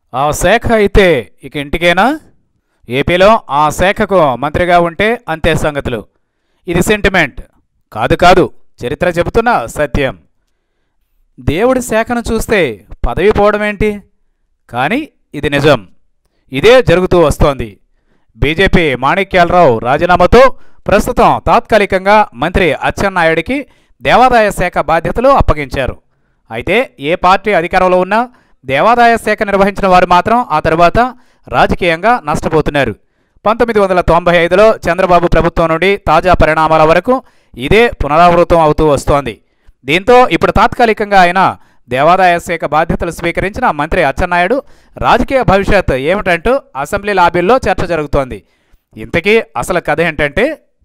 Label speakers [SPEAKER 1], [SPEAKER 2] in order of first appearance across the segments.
[SPEAKER 1] ఆ శాఖ అయితే ఇక ఇంటికేనా ఏపీలో ఆ శాఖకు మంత్రిగా ఉంటే అంతే సంగతులు ఇది సెంటిమెంట్ కాదు కాదు చరిత్ర చెబుతున్న సత్యం దేవుడి శాఖను చూస్తే పదవి పోవడం ఏంటి కానీ ఇది నిజం ఇదే జరుగుతూ వస్తోంది బీజేపీ మాణిక్యాలరావు రాజీనామాతో ప్రస్తుతం తాత్కాలికంగా మంత్రి అచ్చెన్నాయుడికి దేవాదాయ శాఖ బాధ్యతలు అప్పగించారు అయితే ఏ పార్టీ అధికారంలో ఉన్నా దేవాదాయ శాఖ నిర్వహించిన వారు మాత్రం ఆ తర్వాత రాజకీయంగా నష్టపోతున్నారు పంతొమ్మిది వందల తొంభై ఐదులో చంద్రబాబు ప్రభుత్వం నుండి తాజా పరిణామాల వరకు ఇదే పునరావృతం అవుతూ వస్తోంది దీంతో ఇప్పుడు తాత్కాలికంగా ఆయన దేవాదాయ శాఖ బాధ్యతలు స్వీకరించిన మంత్రి అచ్చెన్నాయుడు రాజకీయ భవిష్యత్ ఏమిటంటూ అసెంబ్లీ లాబీల్లో చర్చ జరుగుతోంది ఇంతకీ అసలు కథ ఏంటంటే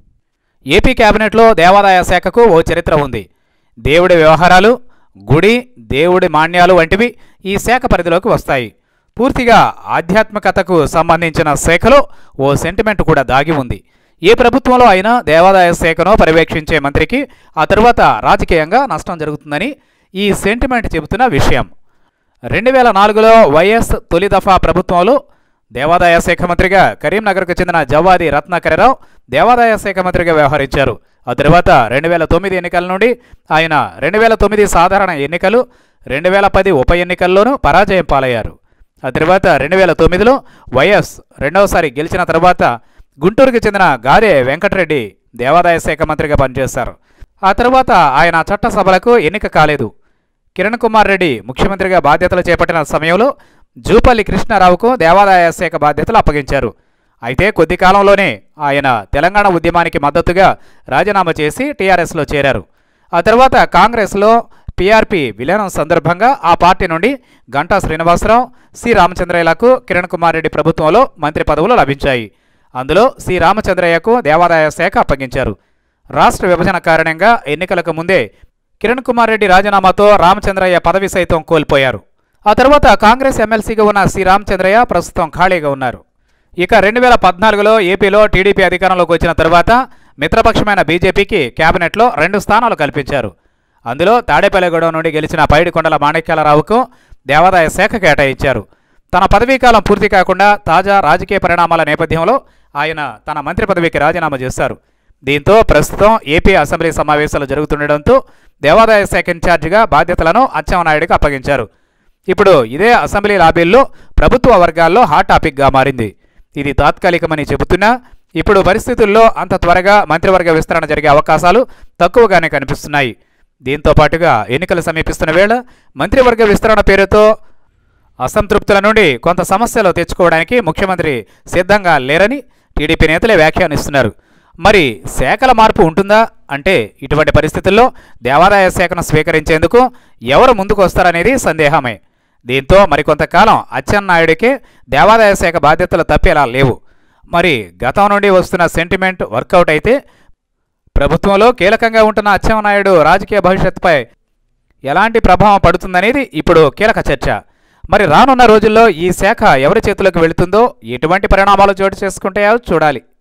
[SPEAKER 1] ఏపీ కేబినెట్లో దేవాదాయ శాఖకు ఓ చరిత్ర ఉంది దేవుడి వ్యవహారాలు గుడి దేవుడి మాన్యాలు వంటివి ఈ శాఖ పరిధిలోకి వస్తాయి పూర్తిగా ఆధ్యాత్మికతకు సంబంధించిన శాఖలో ఓ సెంటిమెంట్ కూడా దాగి ఉంది ఏ ప్రభుత్వంలో అయినా దేవాదాయ శాఖను పర్యవేక్షించే మంత్రికి ఆ తరువాత రాజకీయంగా నష్టం జరుగుతుందని ఈ సెంటిమెంట్ చెబుతున్న విషయం రెండు వేల నాలుగులో వైఎస్ తొలి దఫా ప్రభుత్వంలో దేవాదాయ శాఖ మంత్రిగా కరీంనగర్కు చెందిన జవ్వాది రత్నాకరరావు దేవాదాయ శాఖ మంత్రిగా వ్యవహరించారు ఆ తర్వాత రెండు వేల తొమ్మిది ఎన్నికల నుండి ఆయన రెండు వేల తొమ్మిది సాధారణ ఎన్నికలు రెండు వేల పది ఉప ఎన్నికల్లోనూ పరాజయం పాలయ్యారు ఆ తర్వాత రెండు వేల తొమ్మిదిలో వైఎస్ రెండవసారి గెలిచిన తర్వాత గుంటూరుకు చెందిన గాదే వెంకటరెడ్డి దేవాదాయ శాఖ మంత్రిగా పనిచేశారు ఆ తర్వాత ఆయన చట్టసభలకు ఎన్నిక కాలేదు కిరణ్ కుమార్ రెడ్డి ముఖ్యమంత్రిగా బాధ్యతలు చేపట్టిన సమయంలో జూపల్లి కృష్ణారావుకు దేవాదాయ శాఖ బాధ్యతలు అప్పగించారు అయితే కొద్ది కాలంలోనే ఆయన తెలంగాణ ఉద్యమానికి మద్దతుగా రాజీనామా చేసి టీఆర్ఎస్లో చేరారు ఆ తర్వాత కాంగ్రెస్లో పీఆర్పీ విలీనం సందర్భంగా ఆ పార్టీ నుండి గంటా శ్రీనివాసరావు సి రామచంద్రయ్యలకు కిరణ్ కుమార్ రెడ్డి ప్రభుత్వంలో మంత్రి పదవులు లభించాయి అందులో సి రామచంద్రయ్యకు దేవాదాయ శాఖ అప్పగించారు రాష్ట్ర విభజన కారణంగా ఎన్నికలకు ముందే కిరణ్ కుమార్ రెడ్డి రాజీనామాతో రామచంద్రయ్య పదవి సైతం కోల్పోయారు ఆ తర్వాత కాంగ్రెస్ ఎమ్మెల్సీగా ఉన్న సి రామచంద్రయ్య ప్రస్తుతం ఖాళీగా ఉన్నారు ఇక రెండు వేల పద్నాలుగులో ఏపీలో టీడీపీ అధికారంలోకి వచ్చిన తరువాత మిత్రపక్షమైన బీజేపీకి కేబినెట్లో రెండు స్థానాలు కల్పించారు అందులో తాడేపల్లిగూడెం నుండి గెలిచిన పైడికొండల మాణిక్యాలరావుకు దేవాదాయ శాఖ కేటాయించారు తన పదవీకాలం పూర్తి కాకుండా తాజా రాజకీయ పరిణామాల నేపథ్యంలో ఆయన తన మంత్రి పదవికి రాజీనామా చేశారు దీంతో ప్రస్తుతం ఏపీ అసెంబ్లీ సమావేశాలు జరుగుతుండటంతో దేవాదాయ శాఖ ఇన్ఛార్జిగా బాధ్యతలను అచ్చెన్నాయుడికి అప్పగించారు ఇప్పుడు ఇదే అసెంబ్లీ లాబీల్లో ప్రభుత్వ వర్గాల్లో హాట్ టాపిక్గా మారింది ఇది తాత్కాలికమని చెబుతున్నా ఇప్పుడు పరిస్థితుల్లో అంత త్వరగా మంత్రివర్గ విస్తరణ జరిగే అవకాశాలు తక్కువగానే కనిపిస్తున్నాయి దీంతో పాటుగా ఎన్నికలు సమీపిస్తున్న వేళ మంత్రివర్గ విస్తరణ పేరుతో అసంతృప్తుల నుండి కొంత సమస్యలు తెచ్చుకోవడానికి ముఖ్యమంత్రి సిద్ధంగా లేరని టీడీపీ నేతలే వ్యాఖ్యానిస్తున్నారు మరి శాఖల మార్పు ఉంటుందా అంటే ఇటువంటి పరిస్థితుల్లో దేవాదాయ శాఖను స్వీకరించేందుకు ఎవరు ముందుకు వస్తారనేది సందేహమే దీంతో మరికొంతకాలం అచ్చెన్నాయుడికే దేవాదాయ శాఖ బాధ్యతలు తప్పేలా లేవు మరి గతం నుండి వస్తున్న సెంటిమెంట్ వర్కౌట్ అయితే ప్రభుత్వంలో కీలకంగా ఉంటున్న అచ్చెన్నాయుడు రాజకీయ భవిష్యత్తుపై ఎలాంటి ప్రభావం పడుతుందనేది ఇప్పుడు కీలక చర్చ మరి రానున్న రోజుల్లో ఈ శాఖ ఎవరి చేతులకు వెళుతుందో ఎటువంటి పరిణామాలు చోటు చేసుకుంటాయో చూడాలి